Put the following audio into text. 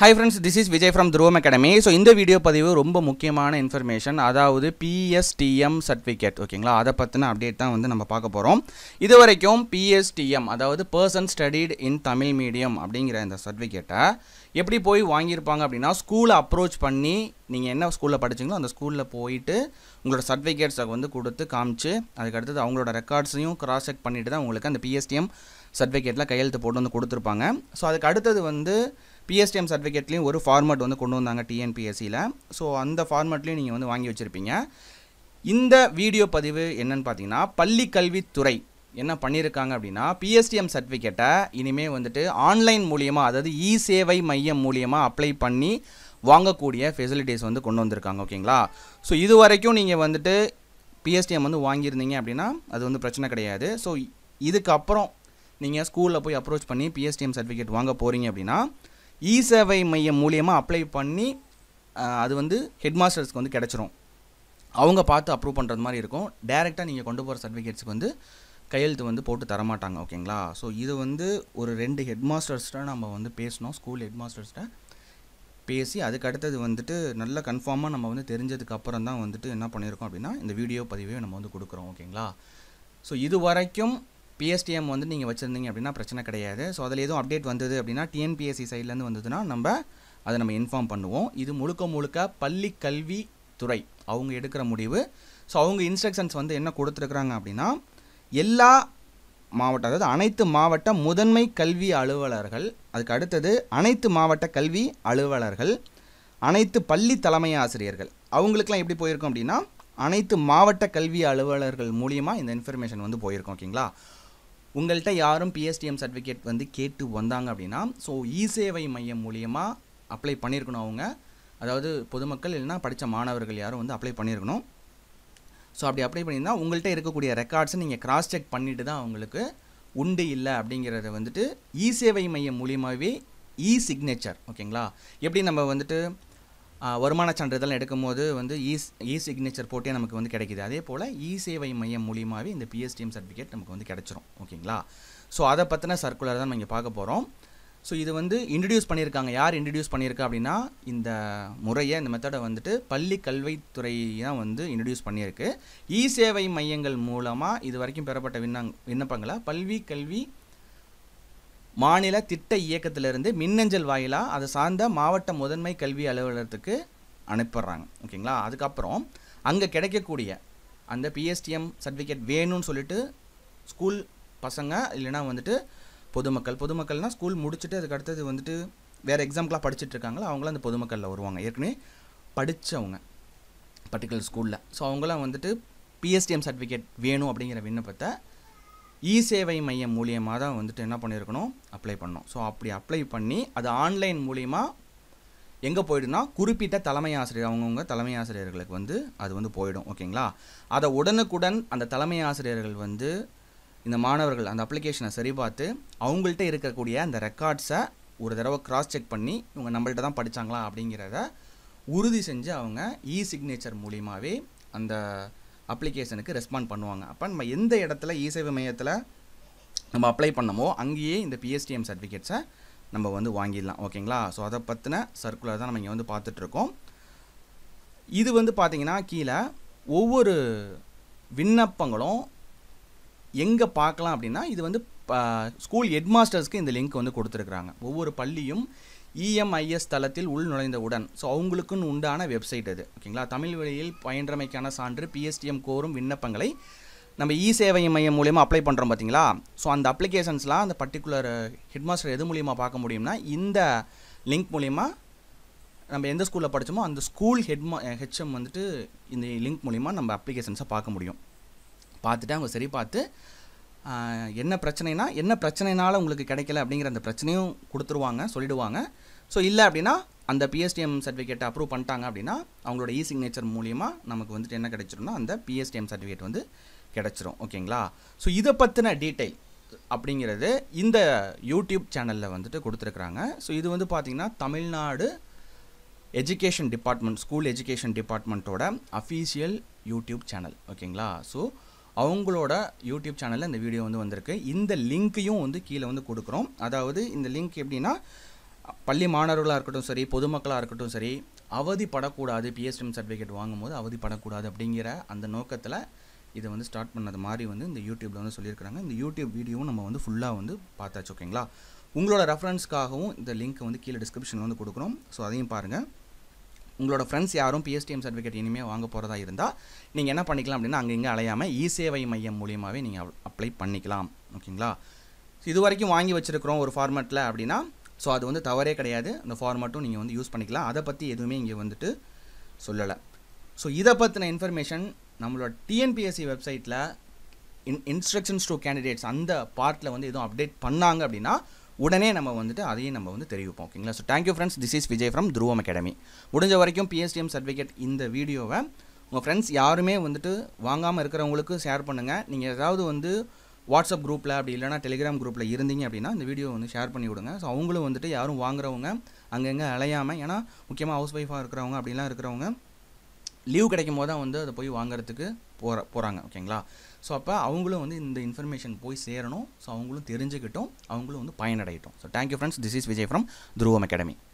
hi friends this is Vijay from Dhruvam academy so இந்த video பதிவு ரொம்ப முக்கியமான இன்ஃபர்மேஷன் அதாவது பிஎஸ்டிஎம் சர்டிஃபிகேட் ஓகேங்களா அதை பற்றின அப்டேட் தான் வந்து நம்ம பார்க்க போகிறோம் இது வரைக்கும் பிஎஸ்டிஎம் அதாவது person studied in Tamil medium அப்படிங்கிற இந்த சர்டிஃபிகேட்டை எப்படி போய் வாங்கியிருப்பாங்க அப்படின்னா ஸ்கூலை அப்ரோச் பண்ணி நீங்கள் என்ன ஸ்கூலில் படிச்சீங்களோ அந்த ஸ்கூலில் போயிட்டு உங்களோட சர்டிஃபிகேட்ஸை வந்து கொடுத்து காமிச்சு அதுக்கு அடுத்தது அவங்களோட ரெக்கார்ட்ஸையும் கிராஸ் செக் பண்ணிட்டு தான் உங்களுக்கு அந்த பிஎஸ்டிஎம் சர்டிஃபிகேட்டில் கையெழுத்து போட்டு வந்து கொடுத்துருப்பாங்க ஸோ அதுக்கு அடுத்தது வந்து பிஎஸ்டிஎம் சர்டிஃபிகேட்லேயும் ஒரு ஃபார்மேட் வந்து கொண்டு வந்தாங்க டிஎன்பிஎஸ்சியில் ஸோ அந்த ஃபார்மேட்லேயும் நீங்கள் வந்து வாங்கி வச்சுருப்பீங்க இந்த வீடியோ பதிவு என்னன்னு பார்த்தீங்கன்னா பள்ளி கல்வித்துறை என்ன பண்ணியிருக்காங்க அப்படின்னா பிஎஸ்டிஎம் சர்டிஃபிகேட்டை இனிமேல் வந்துட்டு ஆன்லைன் மூலியமாக அதாவது இ சேவை மையம் மூலியமாக அப்ளை பண்ணி வாங்கக்கூடிய ஃபெசிலிட்டிஸ் வந்து கொண்டு வந்திருக்காங்க ஓகேங்களா ஸோ இது வரைக்கும் நீங்கள் வந்துட்டு பிஎஸ்டிஎம் வந்து வாங்கியிருந்தீங்க அப்படின்னா அது வந்து பிரச்சனை கிடையாது ஸோ இதுக்கப்புறம் நீங்கள் ஸ்கூலில் போய் அப்ரோச் பண்ணி பிஎஸ்டிஎம் சர்டிஃபிகேட் வாங்க போகிறீங்க அப்படின்னா இ சேவை மையம் மூலியமாக அப்ளை பண்ணி அஹ், அது வந்து ஹெட் மாஸ்டர்ஸ்க்கு வந்து கிடச்சிரும் அவங்க பார்த்து அப்ரூவ் பண்ணுறது மாதிரி இருக்கும் டேரெக்டாக நீங்கள் கொண்டு போகிற சர்டிஃபிகேட்ஸ்க்கு வந்து கையெழுத்து வந்து போட்டு தரமாட்டாங்க ஓகேங்களா ஸோ இது வந்து ஒரு ரெண்டு ஹெட் மாஸ்டர்ஸ்ட்ட நம்ம வந்து பேசணும் ஸ்கூல் ஹெட் மாஸ்டர்ஸ்ட்ட பேசி அதுக்கு அடுத்தது வந்துட்டு நல்ல கன்ஃபார்மாக நம்ம வந்து தெரிஞ்சதுக்கு அப்புறம் தான் வந்துட்டு என்ன பண்ணியிருக்கோம் அப்படின்னா இந்த வீடியோ பதிவே நம்ம வந்து கொடுக்குறோம் ஓகேங்களா ஸோ இது வரைக்கும் பிஎஸ்டிஎம் வந்து நீங்கள் வச்சுருந்தீங்க அப்படின்னா பிரச்சனை கிடையாது ஸோ அதில் எதுவும் அப்டேட் வந்தது அப்படின்னா டிஎன்பிஎஸ்சி சைட்லேருந்து வந்ததுன்னா நம்ம அதை நம்ம இன்ஃபார்ம் பண்ணுவோம் இது முழுக்க முழுக்க பள்ளி கல்வி துறை அவங்க எடுக்கிற முடிவு ஸோ அவங்க இன்ஸ்ட்ரக்ஷன்ஸ் வந்து என்ன கொடுத்துருக்குறாங்க அப்படின்னா எல்லா மாவட்ட அதாவது அனைத்து மாவட்ட முதன்மை கல்வி அலுவலர்கள் அதுக்கு அடுத்தது அனைத்து மாவட்ட கல்வி அலுவலர்கள் அனைத்து பள்ளி தலைமை ஆசிரியர்கள் அவங்களுக்குலாம் எப்படி போயிருக்கும் அப்படின்னா அனைத்து மாவட்ட கல்வி அலுவலர்கள் மூலியமாக இந்த இன்ஃபர்மேஷன் வந்து போயிருக்கும் ஓகேங்களா உங்கள்கிட்ட யாரும் பிஎஸ்டிஎம் சர்டிஃபிகேட் வந்து கேட்டு வந்தாங்க அப்படின்னா ஸோ இ சேவை மையம் மூலியமாக அப்ளை பண்ணியிருக்கணும் அவங்க அதாவது பொதுமக்கள் இல்லைன்னா படித்த மாணவர்கள் யாரும் வந்து அப்ளை பண்ணியிருக்கணும் ஸோ அப்படி அப்ளை பண்ணியிருந்தா உங்கள்கிட்ட இருக்கக்கூடிய ரெக்கார்ட்ஸை நீங்கள் கிராஸ் செக் பண்ணிட்டு தான் உங்களுக்கு உண்டு இல்லை அப்படிங்கிறத வந்துட்டு இ சேவை மையம் மூலியமாகவே இ சிக்னேச்சர் ஓகேங்களா எப்படி நம்ம வந்துட்டு ஆ, வருமான சான்றிதழ் எடுக்கும்போது வந்து இ இ சிக்னேச்சர் போட்டே நமக்கு வந்து கிடைக்குது அதே போல் இ சேவை மையம் மூலியமாகவே இந்த பிஎஸ்டிஎம் சர்டிஃபிகேட் நமக்கு வந்து கிடைச்சிரும் ஓகேங்களா ஸோ அதை பற்றின சர்க்குலர் தான் நம்ம இங்கே பார்க்க போகிறோம் ஸோ இது வந்து இன்ட்ரடியூஸ் பண்ணியிருக்காங்க யார் இன்ட்ரடியூஸ் பண்ணியிருக்கா அப்படின்னா இந்த முறையை இந்த மெத்தடை வந்துட்டு பள்ளி கல்வித்துறை தான் வந்து இன்ட்ரடியூஸ் பண்ணியிருக்கு இ சேவை மையங்கள் மூலமாக இது வரைக்கும் பெறப்பட்ட விண்ணங் விண்ணப்பங்களை பல்வி கல்வி மாநில திட்ட இயக்கத்திலிருந்து மின்னஞ்சல் வாயிலாக அதை சார்ந்த மாவட்ட முதன்மை கல்வி அலுவலகத்துக்கு அனுப்பிடுறாங்க ஓகேங்களா அதுக்கப்புறம் அங்கே கிடைக்கக்கூடிய அந்த பிஎஸ்டிஎம் சர்டிஃபிகேட் வேணும்னு சொல்லிட்டு ஸ்கூல் பசங்க இல்லைன்னா வந்துட்டு பொதுமக்கள் பொதுமக்கள்னால் ஸ்கூல் முடிச்சுட்டு அதுக்கு அடுத்தது வந்துட்டு வேறு எக்ஸாம்க்கெலாம் படிச்சுட்டு இருக்காங்களா அவங்களாம் அந்த பொதுமக்களில் வருவாங்க ஏற்கனவே படித்தவங்க பர்டிகுலர் ஸ்கூலில் ஸோ அவங்களாம் வந்துட்டு பிஎஸ்டிஎம் சர்டிஃபிகேட் வேணும் அப்படிங்கிற விண்ணப்பத்தை இ சேவை மையம் மூலியமாக தான் வந்துட்டு என்ன பண்ணியிருக்கணும் அப்ளை பண்ணோம் ஸோ அப்படி அப்ளை பண்ணி அது ஆன்லைன் மூலியமாக எங்கே போயிடுனா குறிப்பிட்ட தலைமை ஆசிரியர் அவங்கவுங்க தலைமை ஆசிரியர்களுக்கு வந்து அது வந்து போயிடும் ஓகேங்களா அதை உடனுக்குடன் அந்த தலைமை ஆசிரியர்கள் வந்து இந்த மாணவர்கள் அந்த அப்ளிகேஷனை சரி பார்த்து அவங்கள்ட்ட இருக்கக்கூடிய அந்த ரெக்கார்ட்ஸை ஒரு தடவை கிராஸ் செக் பண்ணி இவங்க நம்மள்ட்ட தான் படித்தாங்களா அப்படிங்கிறத உறுதி செஞ்சு அவங்க இ சிக்னேச்சர் மூலியமாகவே அந்த அப்ளிகேஷனுக்கு ரெஸ்பாண்ட் பண்ணுவாங்க அப்போ நம்ம எந்த இடத்துல இ சேவை மையத்தில் நம்ம அப்ளை பண்ணமோ அங்கேயே இந்த பிஎஸ்டிஎம் சர்டிஃபிகேட்ஸை நம்ம வந்து வாங்கிடலாம் ஓகேங்களா ஸோ அதை பற்றின சர்க்குலர் தான் நம்ம இங்கே வந்து பார்த்துட்ருக்கோம் இது வந்து பார்த்தீங்கன்னா கீழே ஒவ்வொரு விண்ணப்பங்களும் எங்கே பார்க்கலாம் அப்படின்னா இது வந்து ஸ்கூல் ஹெட்மாஸ்டர்ஸ்க்கு இந்த லிங்க் வந்து கொடுத்துருக்குறாங்க ஒவ்வொரு பள்ளியும் இஎம்ஐஎஸ் தளத்தில் உள் நுழைந்தவுடன் ஸோ அவங்களுக்குன்னு உண்டான வெப்சைட் அது ஓகேங்களா தமிழ் வழியில் பயின்றமைக்கான சான்று பிஎஸ்டிஎம் கோரும் விண்ணப்பங்களை நம்ம இ சேவை மையம் மூலியமாக அப்ளை பண்ணுறோம் பார்த்தீங்களா ஸோ அந்த அப்ளிகேஷன்ஸ்லாம் அந்த பர்டிகுலர் ஹெட்மாஸ்டர் எது மூலியமாக பார்க்க முடியும்னா இந்த லிங்க் மூலிமா நம்ம எந்த ஸ்கூலில் படித்தோமோ அந்த ஸ்கூல் ஹெட்மா ஹெச்எம் வந்துட்டு இந்த லிங்க் மூலிமா நம்ம அப்ளிகேஷன்ஸை பார்க்க முடியும் பார்த்துட்டு அவங்க சரி பார்த்து ஆஹ், என்ன பிரச்சனைனா என்ன பிரச்சனைனால உங்களுக்கு கிடைக்கல அப்படிங்கிற அந்த பிரச்சனையும் கொடுத்துருவாங்க சொல்லிடுவாங்க ஸோ இல்லை அப்படின்னா அந்த பிஎஸ்டிஎம் சர்டிஃபிகேட்டை அப்ரூவ் பண்ணிட்டாங்க அப்படின்னா அவங்களோட இ சிக்னேச்சர் மூலியமாக நமக்கு வந்துட்டு என்ன கிடைச்சிரும்னா அந்த பிஎஸ்டிஎம் சர்டிஃபிகேட் வந்து கிடைச்சிரும் ஓகேங்களா ஸோ இதை பற்றின டீட்டெயில் அப்படிங்கிறது இந்த யூடியூப் சேனலில் வந்துட்டு கொடுத்துருக்குறாங்க ஸோ இது வந்து பார்த்திங்கன்னா Tamil Nadu education department school education டிபார்ட்மெண்ட்டோட அஃபீஷியல் யூடியூப் சேனல் ஓகேங்களா ஸோ அவங்களோட யூடியூப் சேனலில் இந்த வீடியோ வந்து வந்திருக்கு இந்த லிங்க்கையும் வந்து கீழே வந்து கொடுக்குறோம் அதாவது இந்த லிங்க் எப்படின்னா பள்ளி மாணவர்களாக இருக்கட்டும் சரி பொதுமக்களாக இருக்கட்டும் சரி அவதிப்படக்கூடாது பிஎஸ்டிஎம் சர்டிஃபிகேட் வாங்கும்போது அவதிப்படக்கூடாது அப்படிங்கிற அந்த நோக்கத்தில் இதை வந்து ஸ்டார்ட் பண்ணது மாதிரி வந்து இந்த யூடியூப்பில் வந்து சொல்லியிருக்கிறாங்க இந்த யூடியூப் வீடியோவும் நம்ம வந்து ஃபுல்லாக வந்து பார்த்தாச்சு ஓகேங்களா உங்களோட ரெஃபரன்ஸ்க்காகவும் இந்த லிங்க் வந்து கீழே டிஸ்கிரிப்ஷனில் வந்து கொடுக்குறோம் ஸோ அதையும் பாருங்கள் உங்களோட ஃப்ரெண்ட்ஸ் யாரும் பிஎஸ்டிஎம் சர்டிஃபிகேட் இனிமேல் வாங்க போகிறதா இருந்தால் நீங்கள் என்ன பண்ணிக்கலாம் அப்படின்னா அங்கே இங்கே அலையாமல் இ சேவை மையம் மூலியமாகவே நீங்கள் அப்ளை பண்ணிக்கலாம் ஓகேங்களா இது வரைக்கும் வாங்கி வச்சுருக்கிறோம் ஒரு ஃபார்மேட்டில் அப்படின்னா ஸோ அது வந்து தவறே கிடையாது அந்த ஃபார்மேட்டும் நீங்கள் வந்து யூஸ் பண்ணிக்கலாம் அதை பற்றி எதுவுமே இங்கே வந்துட்டு சொல்லலை ஸோ இதை பற்றின இன்ஃபர்மேஷன் நம்மளோட டிஎன்பிஎஸ்சி வெப்சைட்டில் இன் இன்ஸ்ட்ரக்ஷன்ஸ் டு கேண்டிடேட்ஸ் அந்த பார்ட்டில் வந்து எதுவும் அப்டேட் பண்ணாங்க அப்படின்னா உடனே நம்ம வந்துட்டு அதையும் நம்ம வந்து தெரிவிப்போம் ஓகேங்களா so thank you friends this is Vijay from Dhruvam academy முடிஞ்ச வரைக்கும் பிஎஸ்டிஎம் சர்டிஃபிகேட் இந்த வீடியோவை உங்கள் ஃப்ரெண்ட்ஸ் யாருமே வந்துட்டு வாங்காமல் இருக்கிறவங்களுக்கு ஷேர் பண்ணுங்கள் நீங்கள் ஏதாவது வந்து வாட்ஸ்அப் குரூப்பில் அப்படி இல்லைனா டெலிகிராம் குரூப்பில் இருந்தீங்க அப்படின்னா இந்த வீடியோ வந்து ஷேர் பண்ணி விடுங்க ஸோ அவங்களும் வந்துட்டு யாரும் வாங்குறவங்க அங்கங்கே அலையாமல் ஏன்னா முக்கியமாக ஹவுஸ் ஒய்ஃபாக இருக்கிறவங்க அப்படிலாம் இருக்கிறவங்க லீவ் கிடைக்கும் போது தான் வந்து அதை போய் வாங்குறதுக்கு போகிற போகிறாங்க ஓகேங்களா ஸோ அப்போ அவங்களும் வந்து இந்த இன்ஃபர்மேஷன் போய் சேரணும் ஸோ அவங்களும் தெரிஞ்சுக்கிட்டும் அவங்களும் வந்து பயனடையட்டும் so thank you friends this is Vijay from Dhruvam academy